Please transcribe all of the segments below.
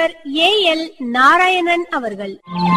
முனைவர் A L Narayanan அவர்கள்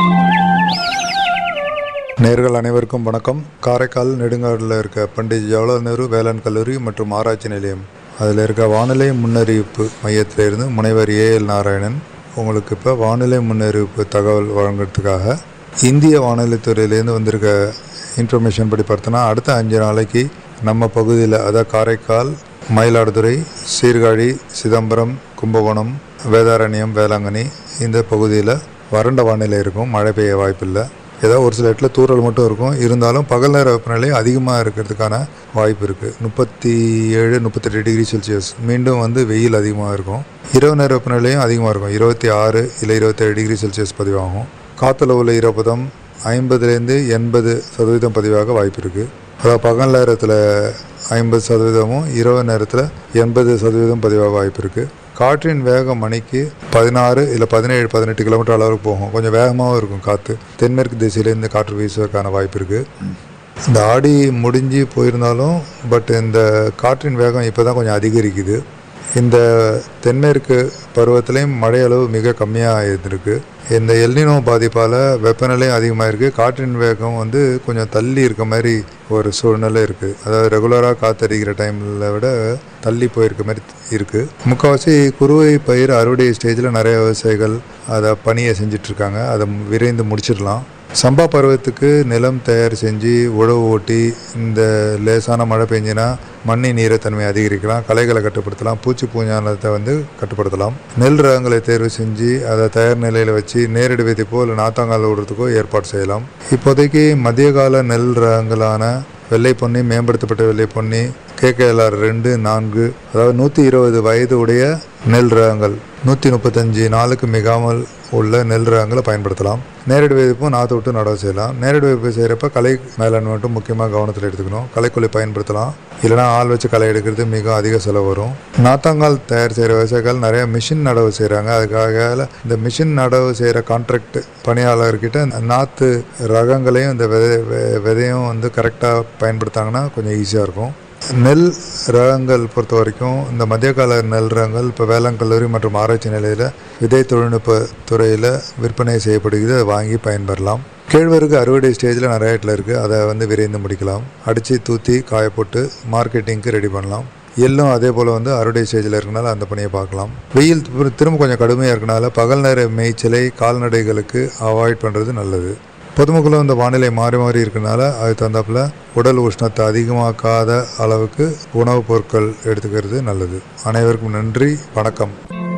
நேர்கள் அனைவருக்கும் வணக்கம் காரைக்கால் நெடுங்காடில் இருக்க பண்டிட் ஜவஹர்லால் நேரு வேளாண் கல்லூரி மற்றும் ஆராய்ச்சி நிலையம் அதில் இருக்க வானிலை முன்னறிவிப்பு மையத்திலிருந்து முனைவர் ஏ எல் நாராயணன் உங்களுக்கு இப்போ வானிலை முன்னறிவிப்பு தகவல் வழங்குறதுக்காக இந்திய வானிலை துறையிலேருந்து வந்திருக்க இன்ஃபர்மேஷன் படி பார்த்தோன்னா அடுத்த அஞ்சு நாளைக்கு நம்ம பகுதியில் அதாவது காரைக்கால் மயிலாடுதுறை சீர்காழி சிதம்பரம் கும்பகோணம் வேதாரண்யம் வேளாங்கண்ணி இந்த பகுதியில் வறண்ட வானிலை இருக்கும் மழை பெய்ய வாய்ப்பில்லை ஏதோ ஒரு சில இடத்துல தூறல் மட்டும் இருக்கும் இருந்தாலும் பகல் நேர வெப்பநிலை அதிகமாக இருக்கிறதுக்கான வாய்ப்பு இருக்குது முப்பத்தி ஏழு முப்பத்தெட்டு டிகிரி செல்சியஸ் மீண்டும் வந்து வெயில் அதிகமாக இருக்கும் இரவு நேர வெப்பநிலையும் அதிகமாக இருக்கும் இருபத்தி ஆறு இல்லை இருபத்தேழு டிகிரி செல்சியஸ் பதிவாகும் காற்றுல உள்ள ஈரப்பதம் ஐம்பதுலேருந்து எண்பது சதவீதம் பதிவாக வாய்ப்பு இருக்குது அதாவது பகல் நேரத்தில் ஐம்பது சதவீதமும் இரவு நேரத்தில் எண்பது சதவீதம் பதிவாக வாய்ப்பு இருக்குது காற்றின் வேகம் மணிக்கு பதினாறு இல்லை பதினேழு பதினெட்டு கிலோமீட்டர் அளவுக்கு போகும் கொஞ்சம் வேகமாகவும் இருக்கும் காற்று தென்மேற்கு திசையிலேருந்து காற்று வீசுவதற்கான வாய்ப்பு இருக்குது இந்த ஆடி முடிஞ்சு போயிருந்தாலும் பட் இந்த காற்றின் வேகம் இப்போ தான் கொஞ்சம் அதிகரிக்குது இந்த தென்மேற்கு பருவத்திலையும் மழை அளவு மிக கம்மியாக இருந்திருக்கு இந்த எல்னினோ பாதிப்பால் வெப்பநிலை அதிகமாக இருக்குது காற்றின் வேகம் வந்து கொஞ்சம் தள்ளி இருக்க மாதிரி ஒரு சூழ்நிலை இருக்குது அதாவது ரெகுலராக காத்தடிக்கிற டைமில் விட தள்ளி போயிருக்க மாதிரி இருக்குது முக்கால்வாசி குறுவை பயிர் அறுவடை ஸ்டேஜில் நிறைய விவசாயிகள் அதை பணியை செஞ்சிட்ருக்காங்க அதை விரைந்து முடிச்சிடலாம் சம்பா பருவத்துக்கு நிலம் தயார் செஞ்சு உழவு ஓட்டி இந்த லேசான மழை பெஞ்சினா மண்ணின் ஈரத்தன்மை அதிகரிக்கலாம் களைகளை கட்டுப்படுத்தலாம் பூச்சி பூஞ்சானத்தை வந்து கட்டுப்படுத்தலாம் நெல் ரகங்களை தேர்வு செஞ்சு அதை தயார் நிலையில் வச்சு நேரடி விதைப்போ இல்லை நாத்தாங்கால் விடுறதுக்கோ ஏற்பாடு செய்யலாம் இப்போதைக்கு மத்திய கால நெல் ரகங்களான வெள்ளை பொன்னி மேம்படுத்தப்பட்ட வெள்ளை பொன்னி கேகேஎல்ஆர் ரெண்டு நான்கு அதாவது நூற்றி இருபது வயது உடைய நெல் ரகங்கள் நூற்றி முப்பத்தஞ்சு நாளுக்கு மிகாமல் உள்ள நெல் ரகங்களை பயன்படுத்தலாம் நேரடி விதைப்பும் நாற்று விட்டு நடவு செய்யலாம் நேரடி விதைப்பு செய்கிறப்ப கலை மேலாண்மை மட்டும் முக்கியமாக கவனத்தில் எடுத்துக்கணும் களைக்கொல்லி பயன்படுத்தலாம் இல்லைனா ஆள் வச்சு களை எடுக்கிறது மிக அதிக செலவு வரும் நாத்தாங்கால் தயார் செய்கிற விவசாயிகள் நிறைய மிஷின் நடவு செய்கிறாங்க அதுக்காக இந்த மிஷின் நடவு செய்கிற கான்ட்ராக்ட் பணியாளர்கிட்ட இந்த நாற்று ரகங்களையும் இந்த விதை வெ- விதையும் வந்து கரெக்டாக பயன்படுத்தாங்கன்னா கொஞ்சம் ஈஸியாக இருக்கும் நெல் ரகங்கள் பொறுத்த வரைக்கும் இந்த மத்திய கால நெல் ரகங்கள் இப்போ வேளாண் கல்லூரி மற்றும் ஆராய்ச்சி நிலையில் விதை தொழில்நுட்ப துறையில் விற்பனை செய்யப்படுகிறது அதை வாங்கி பயன்பெறலாம் கேழ்வரகு அறுவடை ஸ்டேஜில் நிறைய இடத்துல இருக்குது அதை வந்து விரைந்து முடிக்கலாம் அடித்து தூத்தி காய போட்டு மார்க்கெட்டிங்க்கு ரெடி பண்ணலாம் எள்ளும் அதே போல் வந்து அறுவடை ஸ்டேஜில் இருக்கனால அந்த பணியை பார்க்கலாம் வெயில் திரு- திரும்ப கொஞ்சம் கடுமையாக இருக்கனால பகல் நேர மேய்ச்சலை கால்நடைகளுக்கு அவாய்ட் பண்ணுறது நல்லது பொதுமக்களும் இந்த வானிலை மாறி மாறி இருக்கனால அது தகுந்தாப்புல உடல் உஷ்ணத்தை அதிகமாக்காத அளவுக்கு உணவுப் பொருட்கள் எடுத்துக்கிறது நல்லது அனைவருக்கும் நன்றி வணக்கம்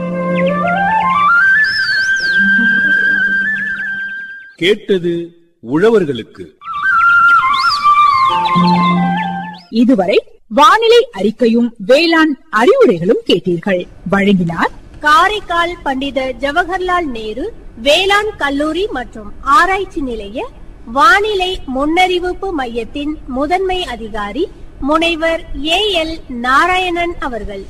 கேட்டது உழவர்களுக்கு இதுவரை வானிலை அறிக்கையும் வேளாண் அறிவுரைகளும் கேட்டீர்கள் வழங்கினார் காரைக்கால் பண்டித ஜவஹர்லால் நேரு வேளாண் கல்லூரி மற்றும் ஆராய்ச்சி நிலைய வானிலை முன்னறிவிப்பு மையத்தின் முதன்மை அதிகாரி முனைவர் ஏ எல் நாராயணன் அவர்கள்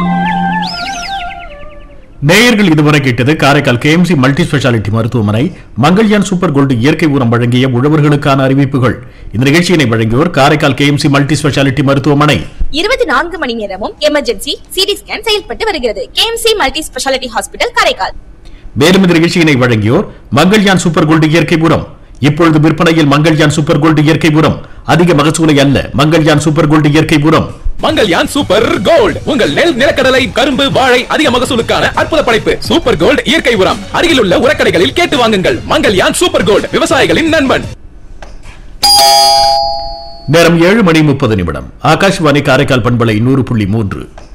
நேயர்கள் இதுவரை கேட்டது காரைக்கால் கேஎம்சி மல்டி ஸ்பெஷாலிட்டி மருத்துவமனை மங்கள்யான் சூப்பர் கோல்டு இயற்கை உரம் வழங்கிய உழவர்களுக்கான அறிவிப்புகள் இந்த நிகழ்ச்சியினை வழங்கியோர் காரைக்கால் கேஎம்சி மல்டி ஸ்பெஷாலிட்டி மருத்துவமனை இருபத்தி நான்கு மணி நேரமும் எமர்ஜென்சி சிடி ஸ்கேன் செயல்பட்டு வருகிறது KMC multi speciality hospital Karaikal மேலும் இந்த நிகழ்ச்சியினை வழங்கியோர் மங்கள்யான் சூப்பர் கோல்டு இயற்கை உரம் இப்பொழுது விற்பனையில் மங்கள்யான் சூப்பர் கோல்டு இயற்கை உரம் அதிக மகசூலை அல்ல மங்கள்யான் சூப்பர் கோல்டு இயற்கை உரம் மங்கல்யான் சூப்பர் கோல்ட் உங்கள் நெல் நிலக்கடலை கரும்பு வாழை அதிக மகசூலுக்கான அற்புத படைப்பு சூப்பர் கோல்ட் இயற்கை உரம் அருகில் உள்ள உரக்கடைகளில் கேட்டு வாங்குங்கள் மங்கல்யான் சூப்பர் கோல்ட் விவசாயிகளின் நண்பன் நேரம் ஏழு மணி முப்பது நிமிடம் ஆகாஷ்வாணி காரைக்கால் பண்பலை நூறு புள்ளி மூன்று